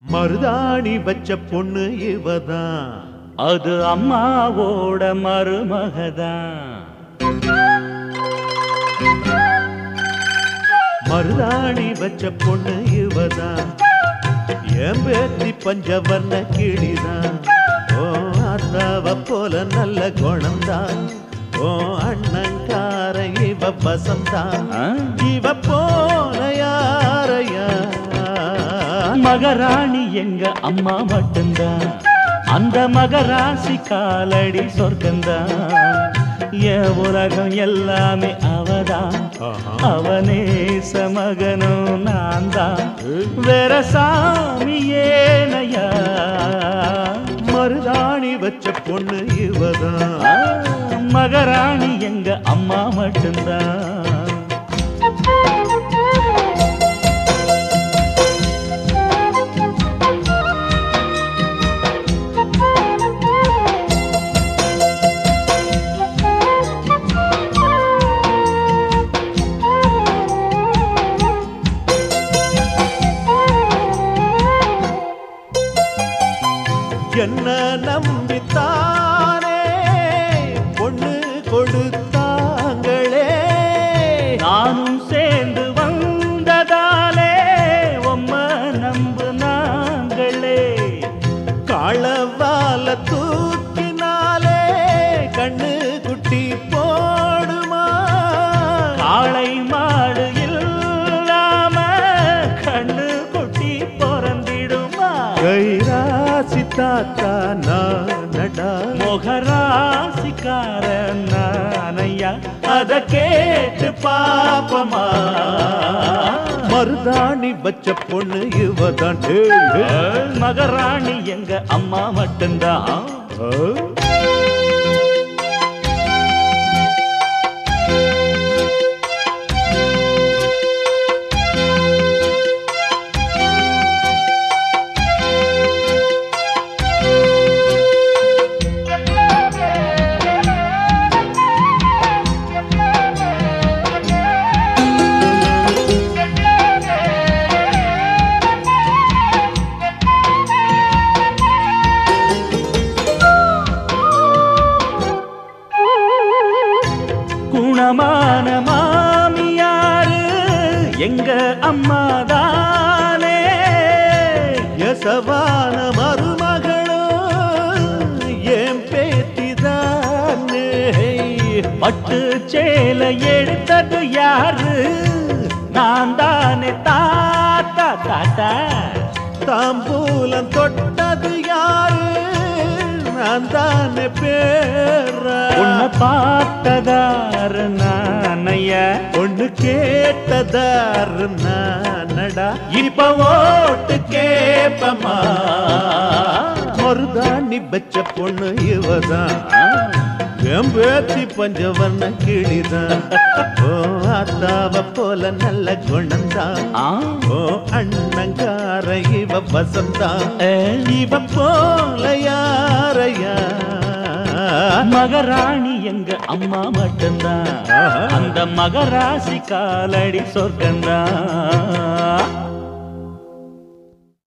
மருதாணி வச்ச பொண்ணு இவதான் அது அம்மாவோட மருமகதான் மருதாணி வச்ச பொண்ணு இவதான் என் பேத்தி பஞ்சவர்ண கிளிதான் ஓ அத்தாவ போல நல்ல குணம்தான் ஓ அண்ணங்கார இவ வசந்தான் ஆ? இவ போல யாரையா மகராணி எங்க அம்மா மட்டும்தான் அந்த மகராசி காலடி சொர்க்கந்தான் என் உலகம் எல்லாமே அவதான் ஆஹா. அவனேச மகனும் நான் தான் வேற சாமி ஏனையா மருதாணி வச்ச பொண்ணு இவதான் ஆ, மகராணி எங்க அம்மா மட்டும்தான் என்ன நம்பித்தானே பொண்ணு கொடுத்தாங்களே நானும் சேர்ந்து வந்ததாலே உம்ம நம்பு நாங்களே களவால தூக்கினாலே கண்ணு குட்டி போடுமா காளை மாடு இல்லாம கண்ணு குட்டி பிறந்திடுமா கைராசி தாத்தா நானடா முகராசிக்கார நானையா அத கேட்டு பாப்பமா மருதாணி வச்ச பொண்ணு இவதான் டேய், டேய். மகராணி எங்க அம்மா மட்டும்தான் ஆ? குணமான மாமியாரு எங்க அம்மா தானே யசவான மருமகளும் என் பேத்திதானே பட்டு சேலை எடுத்தது யாரு நான் தானே தாத்தா தாத்தா தாம்பூலம் தொட்டது யாரு நான் தானே பேர உன்னை பார்த்ததாரு நானையா பொண்ணு கேட்டதாரு நானடா இப்ப ஓட்டு கேப்பமா மருதாணி வச்ச பொண்ணு இவதான் என் பேத்தி பஞ்சவர்ண கிளிதான் ஓ அத்தாவ போல நல்ல குணம்தான் ஆ, ஓ அண்ணங்கார இவ வசந்தா ஏ, இவ போல யாரையா மகராணி எங்க அம்மா மட்டும்தான் ஆஹா. அந்த மகராசி காலடி சொர்க்கந்தான்